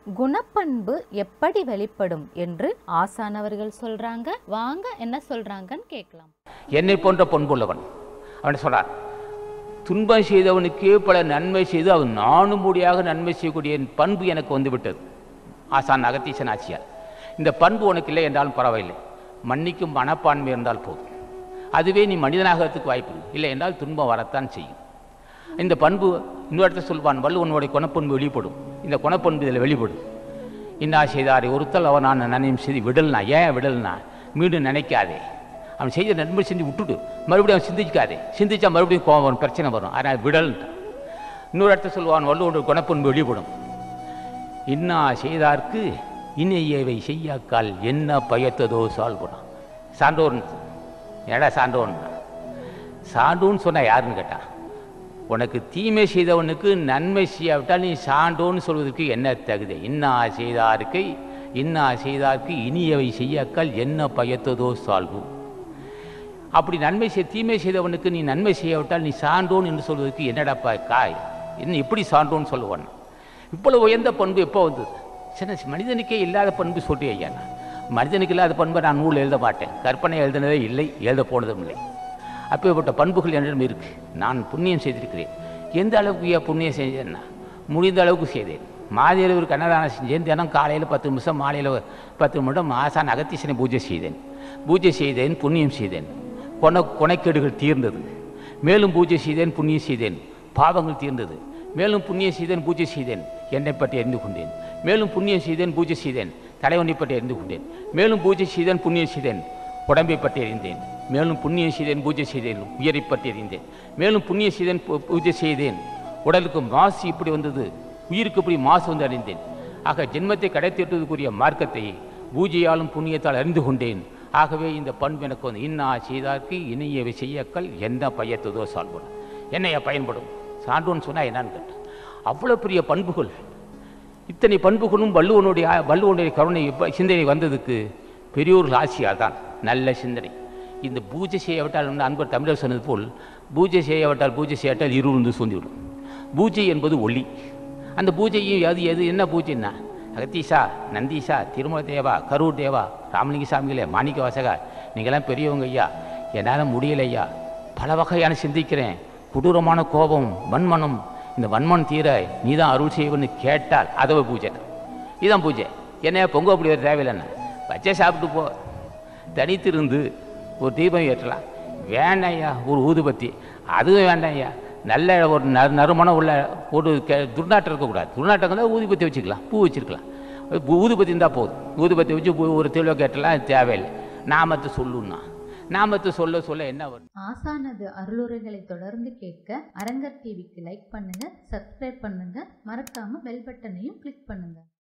குணப்பண்பு எப்படி வெளிப்படும் என்று ஆசானவர்கள் சொல்றாங்க வாங்க என்ன சொல்றாங்கன்னு கேட்கலாம் என்னை போன்ற பண்புள்ளவன் அவன் சொல்றான் துன்பம் செய்தவனுக்கே பல நன்மை செய்து அவன் நாணும்படியாக நன்மை செய்யக்கூடிய பண்பு எனக்கு வந்துவிட்டது ஆசான் அகத்தீசன் ஆட்சியார் இந்த பண்பு உனக்கு இல்லை என்றாலும் பரவாயில்லை மன்னிக்கும் மனப்பான்மை இருந்தால் போதும் அதுவே நீ மனிதனாகிறதுக்கு வாய்ப்பு இல்லை என்றால் துன்பம் வரத்தான் செய்யும் இந்த பண்பு இன்னொரு இடத்துல சொல்வான் வள்ளுவனுடைய குணப்பண்பு வெளிப்படும் இந்த குணப்பண்பு இதில் வெளிப்படும் இன்னா செய்தாரை ஒருத்தல் அவன் நான் நன்மையும் செய்து விடல்னா ஏன் விடல்னா மீண்டும் நினைக்காதே அவன் செய்த நன்மை செஞ்சு விட்டுட்டு மறுபடியும் அவன் சிந்திக்காதே சிந்திச்சா மறுபடியும் கோவம் வரும் பிரச்சனை வரும் அதனால் விடல்ன்றான் இன்னொரு இடத்துல சொல்லுவான் வள்ளுவனுடைய குணப்பண்பு வெளிப்படும் இன்னா செய்தார்க்கு இனியவை செய்யாக்கால் என்ன பயத்ததோ சால்புறான் சான்றோன் ஏடா சான்றோன் சான்றோன்னு சொன்னா யாருன்னு கேட்டான் உனக்கு தீமை செய்தவனுக்கு நன்மை செய்யாவிட்டால் நீ சான்றோன்னு சொல்வதற்கு என்ன தகுதி இன்னா செய்தார்க்கு இன்னா செய்தார்க்கு இனியவை செய்யாக்கால் என்ன பயத்ததோ சால்வு அப்படி நன்மை செய் தீமை செய்தவனுக்கு நீ நன்மை செய்யாவிட்டால் நீ சான்றோன் என்று சொல்வதற்கு என்னடாப்பா காய் என்ன எப்படி சான்றோன்னு சொல்லுவான் இவ்வளவு உயர்ந்த பண்பு எப்போ வந்தது சின்ன மனிதனுக்கே இல்லாத பண்பு சொல்றே ஐயா நான். மனிதனுக்கு இல்லாத பண்பை நான் நூல் எழுத மாட்டேன் கற்பனை எழுதினதே இல்லை எழுத போனதும் இல்லை அப்பேற்பட்ட பண்புகள் என்னிடம் இருக்கு நான் புண்ணியம் செய்திருக்கிறேன் எந்த அளவுக்கு ஐயா புண்ணியம் செஞ்சேன்னா முடிந்த அளவுக்கு செய்தேன் மாதியில் ஒரு கண்ணதானம் செஞ்சேன் தினம் காலையில் பத்து நிமிஷம் மாலையில் பத்து நிமிடம் ஆசான் அகத்தீசனை பூஜை செய்தேன் பூஜை செய்தேன் புண்ணியம் செய்தேன் கொன கொனைக்கேடுகள் தீர்ந்தது மேலும் பூஜை செய்தேன் புண்ணியம் செய்தேன் பாவங்கள் தீர்ந்தது மேலும் புண்ணியம் செய்தேன் பூஜை செய்தேன் என்னை பற்றி அறிந்து கொண்டேன் மேலும் புண்ணியம் செய்தேன் பூஜை செய்தேன் தலைவனை பற்றி அறிந்து கொண்டேன் மேலும் பூஜை செய்தேன் புண்ணியம் செய்தேன் உடம்பை பற்றி அறிந்தேன் மேலும் புண்ணியம் செய்தேன் பூஜை செய்தேன் உயிரை பற்றி அறிந்தேன் மேலும் புண்ணியம் செய்தேன் பூ- பூஜை செய்தேன் உடலுக்கு மாசு இப்படி வந்தது உயிருக்கு இப்படி மாசு வந்து அறிந்தேன் ஆக ஜென்மத்தை கடைத்தேற்றுவதற்குரிய மார்க்கத்தை பூஜையாலும் புண்ணியத்தால் அறிந்து கொண்டேன் ஆகவே இந்த பண்பு எனக்கு வந்து இன்னா செய்தார்க்கு இனியவை செய்யக்கள் எந்த பயத்ததோ சால்படும் என்னைய பயன்படும் சான்றோன்னு சொன்னால் என்னன்னு கேட்டேன் அவ்வளோ பெரிய பண்புகள் இத்தனை பண்புகளும் வள்ளுவனுடைய வள்ளுவனுடைய கருணை எப்ப- சிந்தனை வந்ததுக்கு பெரியோர்கள் ஆசியால் தான் நல்ல சிந்தனை இந்த பூஜை செய்யவிட்டால் வந்து அன்பர் தமிழர் சொன்னது போல் பூஜை செய்யவிட்டால் பூஜை செய்யவிட்டால் இருள் வந்து சூழ்ந்துவிடும் பூஜை என்பது ஒளி அந்த பூஜையும் அது எது என்ன பூஜைன்னா அகத்தீஷா நந்தீஷா திருமல தேவா கரூர் தேவா ராமலிங்க சாமிகளே மாணிக்க வாசகா நீங்களாம் பெரியவங்க ஐயா என்னால் முடியல ஐயா பல வகையான சிந்திக்கிறேன் கொடூரமான கோபம் வன்மனம் இந்த வன்மன் தீர நீ தான் அருள் செய்வன்னு கேட்டால் அதவ பூஜை இதுதான் பூஜை என்ன பொங்க அப்படி ஒரு தேவையில்லைண்ணா பச்சை சாப்பிட்டு போ தனித்திருந்து ஒரு தீபம் ஏற்றலாம் வேண்டாம் ஐயா ஒரு ஊதுபத்தி அதுவும் வேண்டாம் ஐயா நல்ல ஒரு ந நறுமணம் உள்ள ஒரு கெ துர்நாற்றம் இருக்கக்கூடாது துர்நாற்றம் இருந்தால் ஊதுபத்தி வச்சுக்கலாம் பூ வச்சுருக்கலாம் ஊதுபத்தி இருந்தால் போதும் ஊதுபத்தி வச்சு பூ- ஒரு தீவிர கேட்டலாம் தேவையில்லை நாமத்தை சொல்லுன்னா நாமத்தை சொல்ல சொல்ல என்ன வரும் ஆசானது அருளுரைகளை தொடர்ந்து கேட்க அரங்கர் டிவிக்கு லைக் பண்ணுங்க சப்ஸ்கிரைப் பண்ணுங்க மறக்காம பெல் பட்டனையும் கிளிக் பண்ணுங்க